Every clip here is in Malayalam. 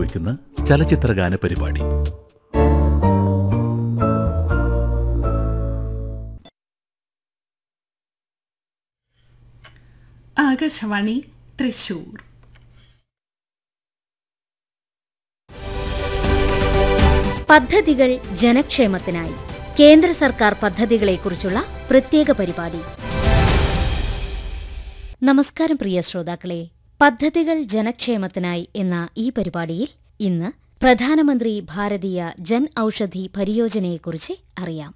പങ്കുവയ്ക്കുന്ന ചലച്ചിത്രഗാന പരിപാടി ആകാശവാണി തൃശൂർ പദ്ധതികൾ ജനക്ഷേമത്തിനായി കേന്ദ്ര സർക്കാർ പദ്ധതികളെക്കുറിച്ചുള്ള പ്രത്യേക പരിപാടി നമസ്കാരം പ്രിയ ശ്രോതാക്കളെ പദ്ധതികൾ ജനക്ഷേമത്തിനായി എന്ന ഈ പരിപാടിയിൽ ഇന്ന് പ്രധാനമന്ത്രി ഭാരതീയ ജൻ ഔഷധി പരിയോജനയെക്കുറിച്ച് അറിയാം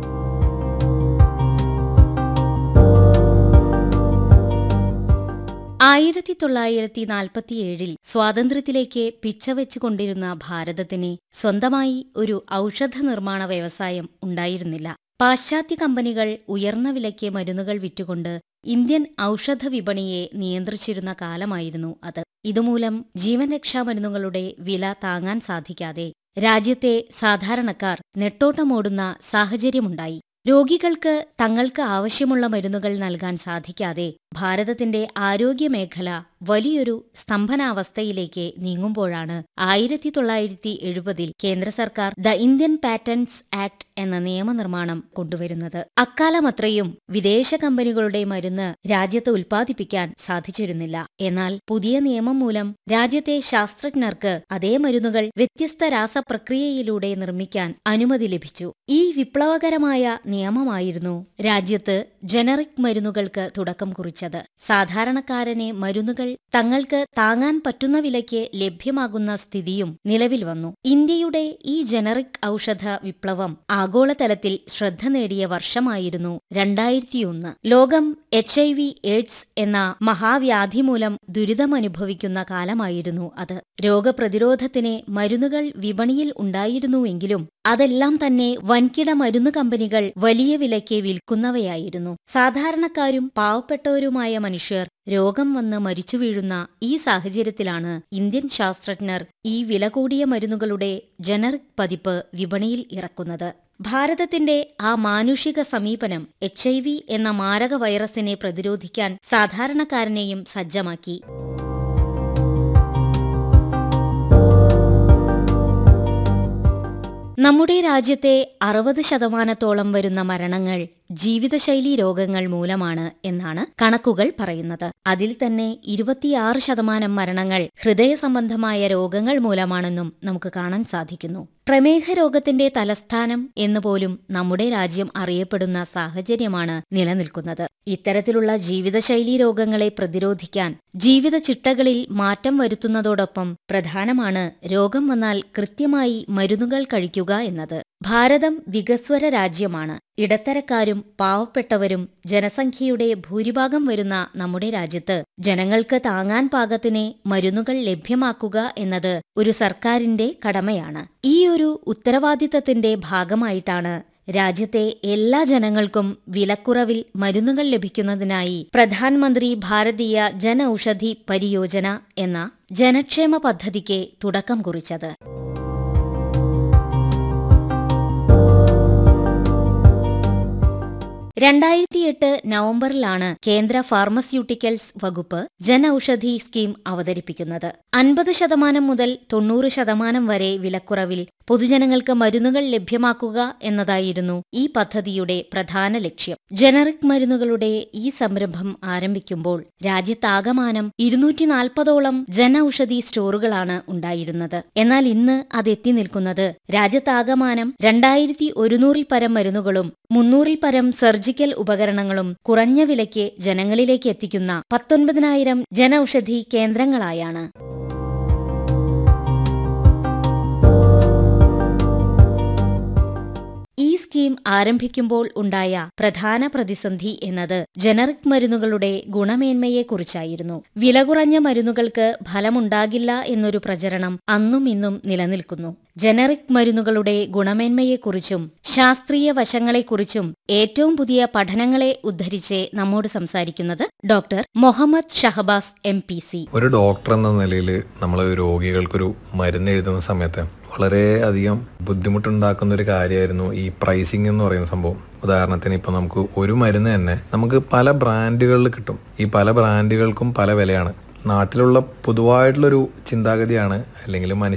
ആയിരത്തി തൊള്ളായിരത്തി നാൽപ്പത്തിയേഴിൽ സ്വാതന്ത്ര്യത്തിലേക്ക് പിച്ചവെച്ചുകൊണ്ടിരുന്ന ഭാരതത്തിന് സ്വന്തമായി ഒരു ഔഷധ നിർമ്മാണ വ്യവസായം ഉണ്ടായിരുന്നില്ല പാശ്ചാത്യ കമ്പനികൾ ഉയർന്ന വിലയ്ക്ക് മരുന്നുകൾ വിറ്റുകൊണ്ട് ഇന്ത്യൻ ഔഷധ വിപണിയെ നിയന്ത്രിച്ചിരുന്ന കാലമായിരുന്നു അത് ഇതുമൂലം ജീവൻ രക്ഷാ മരുന്നുകളുടെ വില താങ്ങാൻ സാധിക്കാതെ രാജ്യത്തെ സാധാരണക്കാർ നെട്ടോട്ടമോടുന്ന സാഹചര്യമുണ്ടായി രോഗികൾക്ക് തങ്ങൾക്ക് ആവശ്യമുള്ള മരുന്നുകൾ നൽകാൻ സാധിക്കാതെ ഭാരതത്തിന്റെ ആരോഗ്യമേഖല വലിയൊരു സ്തംഭനാവസ്ഥയിലേക്ക് നീങ്ങുമ്പോഴാണ് ആയിരത്തി തൊള്ളായിരത്തി എഴുപതിൽ കേന്ദ്ര സർക്കാർ ദ ഇന്ത്യൻ പാറ്റന്റ്സ് ആക്ട് എന്ന നിയമനിർമ്മാണം കൊണ്ടുവരുന്നത് അക്കാലമത്രയും വിദേശ കമ്പനികളുടെ മരുന്ന് രാജ്യത്ത് ഉൽപ്പാദിപ്പിക്കാൻ സാധിച്ചിരുന്നില്ല എന്നാൽ പുതിയ നിയമം മൂലം രാജ്യത്തെ ശാസ്ത്രജ്ഞർക്ക് അതേ മരുന്നുകൾ വ്യത്യസ്ത രാസപ്രക്രിയയിലൂടെ നിർമ്മിക്കാൻ അനുമതി ലഭിച്ചു ഈ വിപ്ലവകരമായ നിയമമായിരുന്നു രാജ്യത്ത് ജനറിക് മരുന്നുകൾക്ക് തുടക്കം കുറിച്ചത് സാധാരണക്കാരനെ മരുന്നുകൾ തങ്ങൾക്ക് താങ്ങാൻ പറ്റുന്ന വിലയ്ക്ക് ലഭ്യമാകുന്ന സ്ഥിതിയും നിലവിൽ വന്നു ഇന്ത്യയുടെ ഈ ജനറിക് ഔഷധ വിപ്ലവം ആഗോളതലത്തിൽ ശ്രദ്ധ നേടിയ വർഷമായിരുന്നു രണ്ടായിരത്തിയൊന്ന് ലോകം എച്ച് ഐ വി എയ്ഡ്സ് എന്ന മഹാവ്യാധി മൂലം ദുരിതമനുഭവിക്കുന്ന കാലമായിരുന്നു അത് രോഗപ്രതിരോധത്തിന് മരുന്നുകൾ വിപണിയിൽ ഉണ്ടായിരുന്നുവെങ്കിലും അതെല്ലാം തന്നെ വൻകിട മരുന്ന് കമ്പനികൾ വലിയ വിലയ്ക്ക് വിൽക്കുന്നവയായിരുന്നു സാധാരണക്കാരും പാവപ്പെട്ടവരുമായ മനുഷ്യർ രോഗം വന്ന് മരിച്ചു വീഴുന്ന ഈ സാഹചര്യത്തിലാണ് ഇന്ത്യൻ ശാസ്ത്രജ്ഞർ ഈ വില കൂടിയ മരുന്നുകളുടെ ജനറിക് പതിപ്പ് വിപണിയിൽ ഇറക്കുന്നത് ഭാരതത്തിന്റെ ആ മാനുഷിക സമീപനം എച്ച് ഐ വി എന്ന മാരക വൈറസിനെ പ്രതിരോധിക്കാൻ സാധാരണക്കാരനെയും സജ്ജമാക്കി നമ്മുടെ രാജ്യത്തെ അറുപത് ശതമാനത്തോളം വരുന്ന മരണങ്ങൾ ജീവിതശൈലീ രോഗങ്ങൾ മൂലമാണ് എന്നാണ് കണക്കുകൾ പറയുന്നത് അതിൽ തന്നെ ഇരുപത്തിയാറ് ശതമാനം മരണങ്ങൾ ഹൃദയ സംബന്ധമായ രോഗങ്ങൾ മൂലമാണെന്നും നമുക്ക് കാണാൻ സാധിക്കുന്നു പ്രമേഹ രോഗത്തിന്റെ തലസ്ഥാനം എന്നുപോലും നമ്മുടെ രാജ്യം അറിയപ്പെടുന്ന സാഹചര്യമാണ് നിലനിൽക്കുന്നത് ഇത്തരത്തിലുള്ള ജീവിതശൈലീ രോഗങ്ങളെ പ്രതിരോധിക്കാൻ ജീവിത ചിട്ടകളിൽ മാറ്റം വരുത്തുന്നതോടൊപ്പം പ്രധാനമാണ് രോഗം വന്നാൽ കൃത്യമായി മരുന്നുകൾ കഴിക്കുക എന്നത് ഭാരതം വികസ്വര രാജ്യമാണ് ഇടത്തരക്കാരും പാവപ്പെട്ടവരും ജനസംഖ്യയുടെ ഭൂരിഭാഗം വരുന്ന നമ്മുടെ രാജ്യത്ത് ജനങ്ങൾക്ക് താങ്ങാൻ പാകത്തിന് മരുന്നുകൾ ലഭ്യമാക്കുക എന്നത് ഒരു സർക്കാരിന്റെ കടമയാണ് ഈ ഒരു ഉത്തരവാദിത്തത്തിന്റെ ഭാഗമായിട്ടാണ് രാജ്യത്തെ എല്ലാ ജനങ്ങൾക്കും വിലക്കുറവിൽ മരുന്നുകൾ ലഭിക്കുന്നതിനായി പ്രധാനമന്ത്രി ഭാരതീയ ജന ഔഷധി പരിയോജന എന്ന ജനക്ഷേമ പദ്ധതിക്ക് തുടക്കം കുറിച്ചത് രണ്ടായിരത്തിയെട്ട് നവംബറിലാണ് കേന്ദ്ര ഫാർമസ്യൂട്ടിക്കൽസ് വകുപ്പ് ജൻ ഔഷധി സ്കീം അവതരിപ്പിക്കുന്നത് അൻപത് ശതമാനം മുതൽ തൊണ്ണൂറ് ശതമാനം വരെ വിലക്കുറവിൽ പൊതുജനങ്ങൾക്ക് മരുന്നുകൾ ലഭ്യമാക്കുക എന്നതായിരുന്നു ഈ പദ്ധതിയുടെ പ്രധാന ലക്ഷ്യം ജനറിക് മരുന്നുകളുടെ ഈ സംരംഭം ആരംഭിക്കുമ്പോൾ രാജ്യത്താകമാനം ഇരുന്നൂറ്റി നാൽപ്പതോളം ജൻ ഔഷധി സ്റ്റോറുകളാണ് ഉണ്ടായിരുന്നത് എന്നാൽ ഇന്ന് അത് എത്തി നിൽക്കുന്നത് രാജ്യത്താകമാനം രണ്ടായിരത്തി ഒരുന്നൂറിൽ പരം മരുന്നുകളും മുന്നൂറിൽ പരം സർജിക്കൽ ഉപകരണങ്ങളും കുറഞ്ഞ വിലയ്ക്ക് ജനങ്ങളിലേക്ക് എത്തിക്കുന്ന പത്തൊൻപതിനായിരം ജനൌഷധി കേന്ദ്രങ്ങളായാണ് ഈ സ്കീം ആരംഭിക്കുമ്പോൾ ഉണ്ടായ പ്രധാന പ്രതിസന്ധി എന്നത് ജനറിക് മരുന്നുകളുടെ ഗുണമേന്മയെക്കുറിച്ചായിരുന്നു വില കുറഞ്ഞ മരുന്നുകൾക്ക് ഫലമുണ്ടാകില്ല എന്നൊരു പ്രചരണം അന്നും ഇന്നും നിലനിൽക്കുന്നു ജനറിക് മരുന്നുകളുടെ ഗുണമേന്മയെക്കുറിച്ചും ശാസ്ത്രീയ വശങ്ങളെക്കുറിച്ചും ഏറ്റവും പുതിയ പഠനങ്ങളെ ഉദ്ധരിച്ച് നമ്മോട് സംസാരിക്കുന്നത് doctor Muhammad Shahabas M P C ഒരു ഡോക്ടർ എന്ന നിലയിൽ നമ്മൾ രോഗികൾക്കൊരു മരുന്ന് എഴുതുന്ന സമയത്ത് വളരെ അധികം ബുദ്ധിമുട്ടുണ്ടാക്കുന്ന ഒരു കാര്യമായിരുന്നു ഈ പ്രൈസിങ് എന്ന് പറയുന്ന സംഭവം ഉദാഹരണത്തിന് ഇപ്പോൾ നമുക്ക് ഒരു മരുന്ന് തന്നെ നമുക്ക് പല ബ്രാൻഡുകളിൽ കിട്ടും ഈ പല ബ്രാൻഡുകൾക്കും പല വിലയാണ് നാട്ടിലുള്ള പൊതുവായിട്ടുള്ളൊരു ചിന്താഗതിയാണ് അല്ലെങ്കിൽ